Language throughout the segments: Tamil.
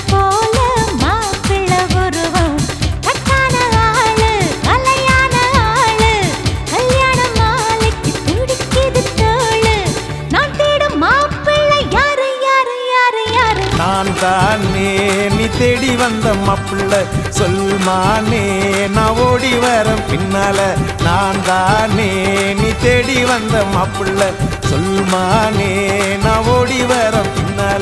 போல மாப்பிள்ள உருவம் கட்டான ஆளு கலையான ஆளு கல்யாண மாலைக்கு துடிக்குது தோளு நான் தேடும் மாப்பிள்ள யாரு யாரு யாரு யாரு நான் தானே நீ தேடி வந்த மாப்பிள்ள சொல்மானே நான் ஓடி வரேன் பின்னால நான் தானே நீ தேடி வந்த மாப்பிள்ள சொல்மானே நான் ஓடி வரேன் பின்னால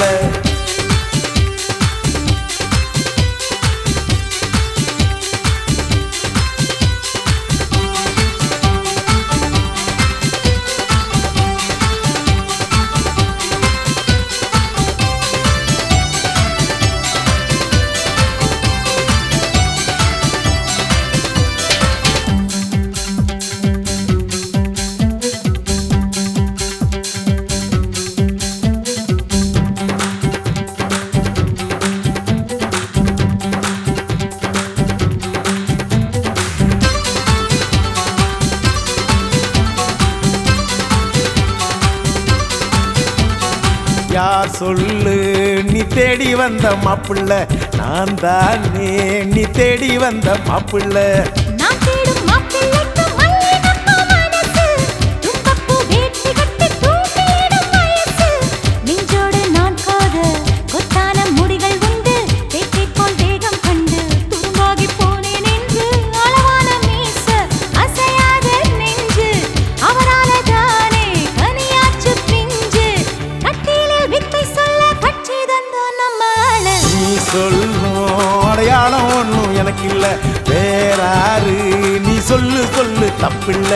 யார் சொல்லு நீ தேடி வந்த மாப்பிள்ள நான் தானே நீ தேடி வந்த மாப்பிள்ள நான் தேடும் மாப்பிள்ளைக்கு மல்லிகைப்பூ மனசு தும்பப்பூ வேட்டி கட்டி தூக்கிலிடும் வயசு நெஞ்சோடு நான் காத கொத்தான முடிகள் உண்டு தேக்கை போல் தேகம் கண்டு துரும்பாகி போனேன் என்று அளவான மீச அசையாத நெஞ்சு அவரால தானே கனியாச்சு பிஞ்சு கட்டிலில் வித்தை சொல்ல கட்சி தந்தோம் நம்ம ஆளு நீ சொல்லும் அடையாளம் ஒன்றும் எனக்கு இல்ல வேறாரு நீ சொல்லு சொல்லு தப்பில்ல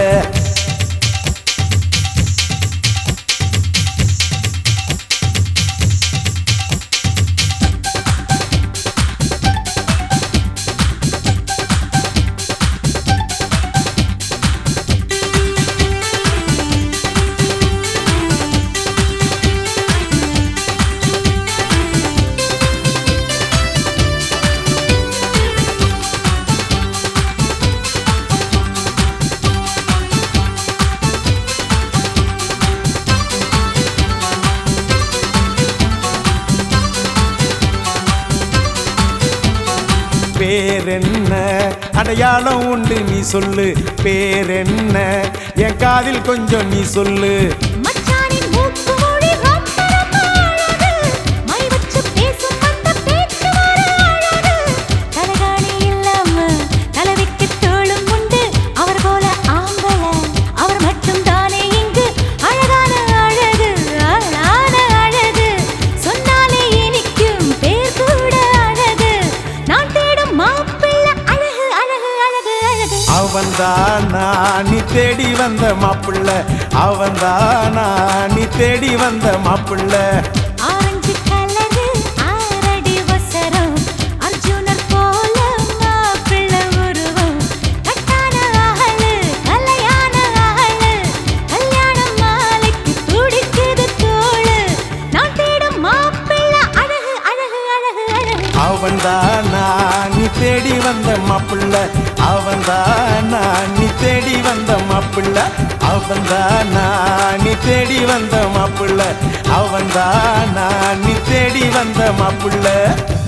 பேரென்ன அடையாளம் உண்டு நீ சொல்லு பேரென்ன என் காதில் கொஞ்சம் நீ சொல்லு மச்சானின் மூக்கு மொழி ரொம்ப ரொம்ப அழகு மை வச்சு பேசும் அந்த பேச்சு வர அழகு தலகாணி இல்லாம தலைவிக்கு தோளும் உண்டு அவர் போல ஆம்பள அவர் மட்டும் தானே இங்கு அழகான அழகு அழகான அழகு சொன்னாலே இனிக்கும் பேர் கூட அழகு நான் தேடும் மாப்பிள்ளை அழகு அழகு அழகு அழகு அவன்தானா நீ தேடி வந்த மாப்பிள்ள அவன்தானா நீ தேடி வந்த மாப்பிள்ள ஆரஞ்சு கலரு ஆரடி வசரம் அர்ஜுனர் போல மாப்பிள்ள உருவம் கட்டான ஆளு கலையான ஆளு கல்யாண மாலைக்கு துடிக்குது தோளு நான் தேடும் மாப்பிள்ள அழகு அழகு அழகு அழகு அவன்தானா நீ தேடி வந்த மாப்பிள்ள அவன்தானா நீ தேடி வந்த மாப்பிள்ள அவன்தானா நீ தேடி வந்த மாப்பிள்ள அவன்தானா நீ தேடி வந்த மாப்பிள்ள